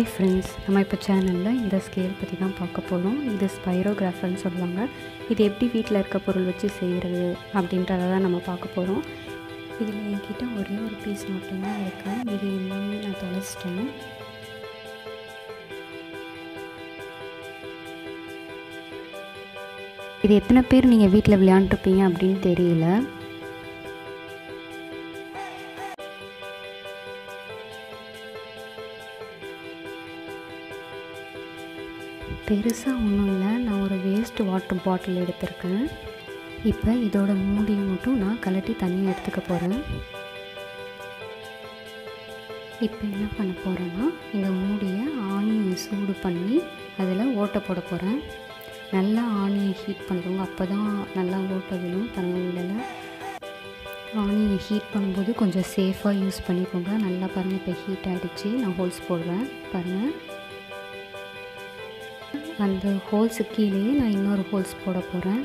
hi friends நம்ம இப்போ சேனலில் இந்த ஸ்கேல் பற்றி தான் பார்க்க போகிறோம் இது ஸ்பைரோகிராஃபர்னு சொல்லுவாங்க இது எப்படி வீட்டில் இருக்க பொருள் வச்சு செய்கிறது அப்படின்றத தான் நம்ம பார்க்க போகிறோம் இதில் என்கிட்ட ஒரே ஒரு பீஸ் மட்டும்தான் இருக்குது இது எல்லாமே நான் தொலைச்சிட்டேன் இது எத்தனை பேர் நீங்கள் வீட்டில் விளையாண்டுருப்பீங்க அப்படின்னு தெரியல பெருசாக ஒன்றும் இல்லை நான் ஒரு வேஸ்ட் வாட்டர் பாட்டில் எடுத்திருக்கேன் இப்போ இதோட மூடியை மட்டும் நான் கலட்டி தனியாக எடுத்துக்க போகிறேன் இப்போ என்ன பண்ண போகிறேன்னா இந்த மூடியை ஆணியை சூடு பண்ணி அதில் ஓட்டை போட போகிறேன் நல்லா ஆணியை ஹீட் பண்ணுறவங்க அப்போ தான் நல்லா ஓட்டை விழும் பாருங்கள் விழலை ஆணியை ஹீட் பண்ணும்போது கொஞ்சம் சேஃபாக யூஸ் பண்ணிக்கோங்க நல்லா பாருங்கள் இப்போ ஹீட் ஆகிடுச்சு நான் ஹோல்ஸ் போடுறேன் பாருங்கள் அந்த ஹோல்ஸு கீழேயே நான் இன்னொரு ஹோல்ஸ் போட போகிறேன்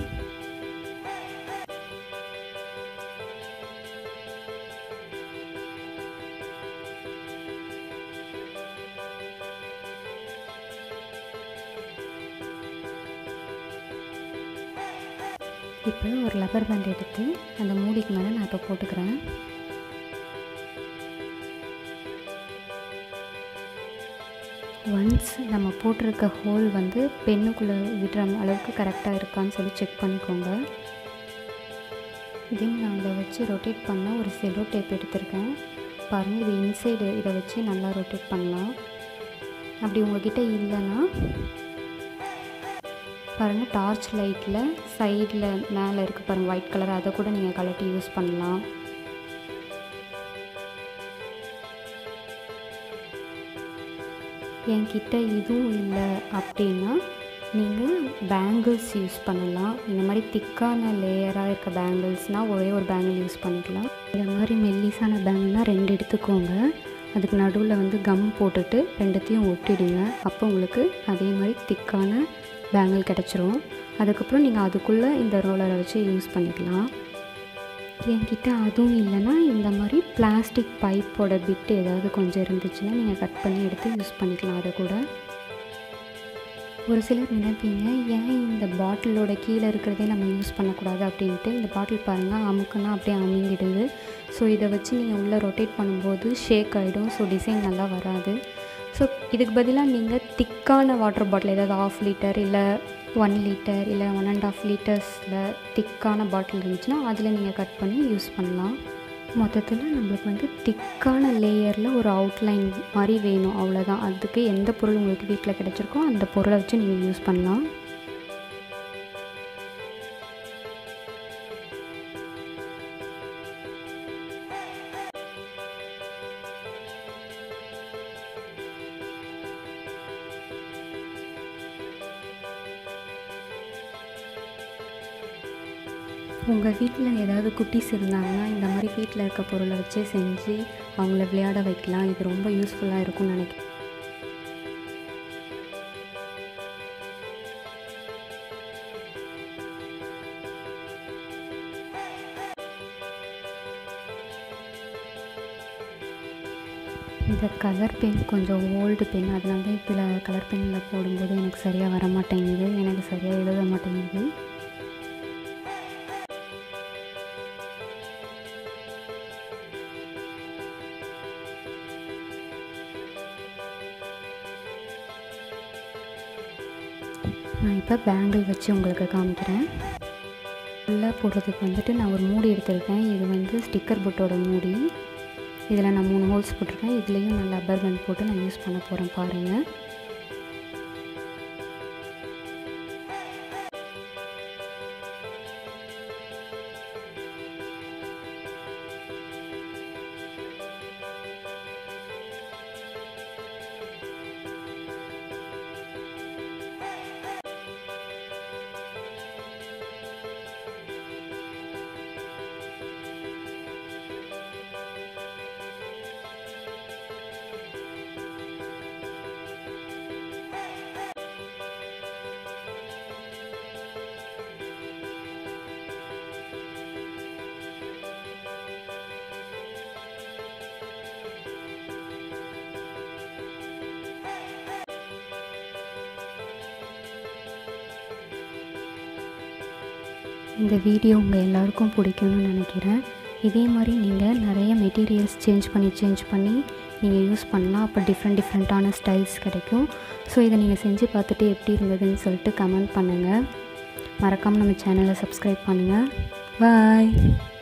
இப்போ ஒரு லப்பர் பேண்ட் எடுத்து அந்த மூடிக்கு மேலே நான் இப்போ போட்டுக்கிறேன் ஒன்ஸ் நம்ம போட்டிருக்க ஹோல் வந்து பெண்ணுக்குள்ளே விடுற அளவுக்கு கரெக்டாக இருக்கான்னு சொல்லி செக் பண்ணிக்கோங்க தென் நான் இதை வச்சு ரொட்டேட் பண்ண ஒரு செலோ டேப் எடுத்திருக்கேன் பாருங்கள் இது இன்சைடு இதை வச்சு நல்லா ரொட்டேட் பண்ணலாம் அப்படி உங்ககிட்ட இல்லைன்னா பாருங்கள் டார்ச் லைட்டில் சைடில் மேலே இருக்குது பாருங்கள் ஒயிட் கலர் அதை கூட நீங்கள் கலட்டி யூஸ் பண்ணலாம் என்கிட்ட இதுவும் இல்லை அப்படின்னா நீங்கள் பேங்கிள்ஸ் யூஸ் பண்ணலாம் இந்த மாதிரி திக்கான லேயராக இருக்க பேங்கிள்ஸ்னால் ஒரே ஒரு பேங்கிள் யூஸ் பண்ணிக்கலாம் இந்த மாதிரி மெல்லிஸான பேங்கிள்னால் ரெண்டு எடுத்துக்கோங்க அதுக்கு நடுவில் வந்து கம் போட்டுட்டு ரெண்டுத்தையும் ஒட்டிடுங்க அப்போ உங்களுக்கு அதே மாதிரி திக்கான பேங்கிள் கிடச்சிரும் அதுக்கப்புறம் நீங்கள் அதுக்குள்ளே இந்த ரோலரை வச்சு யூஸ் பண்ணிக்கலாம் என்கிட்ட அதுவும் இல்லைன்னா இந்த மாதிரி பிளாஸ்டிக் பைப்போட பிட்டு ஏதாவது கொஞ்சம் இருந்துச்சுன்னா நீங்கள் கட் பண்ணி எடுத்து யூஸ் பண்ணிக்கலாம் அதை கூட ஒரு சிலர் நினைப்பீங்க ஏன் இந்த பாட்டிலோட கீழே இருக்கிறதே நம்ம யூஸ் பண்ணக்கூடாது அப்படின்ட்டு இந்த பாட்டில் பாருங்கள் அமுக்குன்னா அப்படியே அமுங்கிடுது ஸோ இதை வச்சு நீங்கள் உள்ளே ரொட்டேட் பண்ணும்போது ஷேக் ஆகிடும் ஸோ டிசைன் நல்லா வராது ஸோ இதுக்கு பதிலாக நீங்கள் திக்கான வாட்டர் பாட்டில் ஏதாவது ஆஃப் லிட்டர் இல்லை ஒன் லிட்டர் இல்லை ஒன் அண்ட் ஆஃப் லிட்டர்ஸில் திக்கான பாட்டில் இருந்துச்சுன்னா அதில் நீங்கள் கட் பண்ணி யூஸ் பண்ணலாம் மொத்தத்தில் நம்மளுக்கு வந்து திக்கான லேயரில் ஒரு அவுட்லைன் மாதிரி வேணும் அவ்வளோதான் அதுக்கு எந்த பொருள் உங்களுக்கு வீட்டில் கிடச்சிருக்கோ அந்த பொருளை வச்சு நீங்கள் யூஸ் பண்ணலாம் உங்கள் வீட்டில் ஏதாவது குட்டீஸ் இருந்தாங்கன்னா இந்த மாதிரி வீட்டில் இருக்க பொருளை வச்சே செஞ்சு அவங்கள விளையாட வைக்கலாம் இது ரொம்ப யூஸ்ஃபுல்லாக இருக்கும்னு நினைக்கிறேன் இந்த கலர் பென் கொஞ்சம் ஓல்டு பென் அதனால தான் இப்போ கலர் பென்னில் போடும்போது எனக்கு சரியாக வர மாட்டேங்குது எனக்கு சரியாக எழுத மாட்டேங்குது நான் இப்போ பேங்கிள் வச்சு உங்களுக்கு காமிக்கிறேன் உள்ளே போடுறதுக்கு வந்துட்டு நான் ஒரு மூடி எடுத்திருக்கேன் இது வந்து ஸ்டிக்கர் புட்டோட மூடி இதில் நான் மூணு ஹோல்ஸ் போட்டிருக்கேன் இதுலேயும் நான் லப்பர் பேண்ட் போட்டு நான் யூஸ் பண்ண போகிறேன் பாருங்கள் இந்த வீடியோ உங்கள் எல்லாருக்கும் பிடிக்கும்னு நினைக்கிறேன் இதே மாதிரி நீங்கள் நிறைய மெட்டீரியல்ஸ் சேஞ்ச் பண்ணி சேஞ்ச் பண்ணி நீங்கள் யூஸ் பண்ணலாம் அப்போ டிஃப்ரெண்ட் டிஃப்ரெண்ட்டான ஸ்டைல்ஸ் கிடைக்கும் ஸோ இதை நீங்கள் செஞ்சு பார்த்துட்டு எப்படி இருந்ததுன்னு சொல்லிட்டு கமெண்ட் பண்ணுங்கள் மறக்காமல் நம்ம சேனலை சப்ஸ்கிரைப் பண்ணுங்கள் பாய்